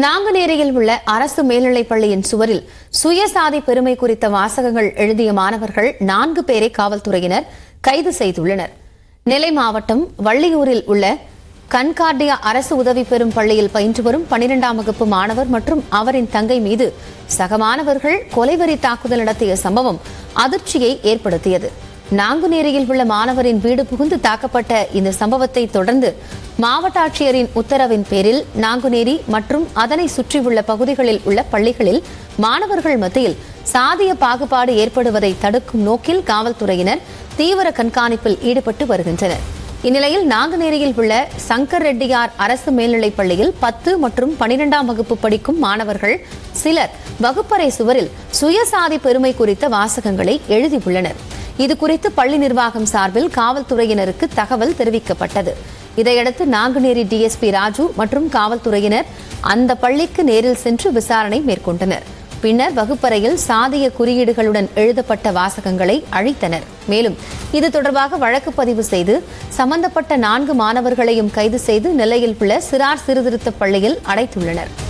நாங்குநேரியில் உள்ள அரசு மேல்நிலைப் பள்ளியின் சுவரில் சுயசாதி பெருமை குறித்த வாசகங்கள் எழுதிய மாணவர்கள் நான்கு பேரை காவல்துறையினர் கைது செய்துள்ளனர் நெல்லை மாவட்டம் வள்ளியூரில் உள்ள கன்கார்டியா அரசு உதவி பெறும் பள்ளியில் பயின்று வரும் பனிரெண்டாம் வகுப்பு மாணவர் மற்றும் அவரின் தங்கை மீது சக மாணவர்கள் கொலைவெறி தாக்குதல் நடத்திய சம்பவம் அதிர்ச்சியை ஏற்படுத்தியது நாங்குநேரியில் உள்ள மாணவரின் வீடு புகுந்து தாக்கப்பட்ட இந்த சம்பவத்தை தொடர்ந்து மாவட்ட ஆட்சியரின் உத்தரவின் பேரில் நாங்குநேரி மற்றும் அதனை சுற்றியுள்ள பகுதிகளில் உள்ள பள்ளிகளில் மாணவர்கள் மத்தியில் சாதிய பாகுபாடு ஏற்படுவதை தடுக்கும் நோக்கில் காவல்துறையினர் தீவிர கண்காணிப்பில் ஈடுபட்டு வருகின்றனர் இந்நிலையில் நாங்குநேரியில் உள்ள சங்கர் ரெட்டியார் அரசு மேல்நிலைப் பள்ளியில் பத்து மற்றும் பனிரெண்டாம் வகுப்பு படிக்கும் மாணவர்கள் சிலர் வகுப்பறை சுவரில் சுயசாதி பெருமை குறித்த வாசகங்களை எழுதியுள்ளனர் இதுகுறித்து பள்ளி நிர்வாகம் சார்பில் காவல்துறையினருக்கு தகவல் தெரிவிக்கப்பட்டது இதையடுத்து நாங்குநேரி டிஎஸ்பி ராஜு மற்றும் காவல்துறையினர் அந்த பள்ளிக்கு நேரில் சென்று விசாரணை மேற்கொண்டனர் பின்னர் வகுப்பறையில் சாதிய குறியீடுகளுடன் எழுதப்பட்ட வாசகங்களை அழித்தனர் மேலும் இது தொடர்பாக வழக்கு பதிவு செய்து சம்பந்தப்பட்ட நான்கு மாணவர்களையும் கைது செய்து நெல்லையில் உள்ள சிறார் சீர்திருத்த பள்ளியில் அடைத்துள்ளனர்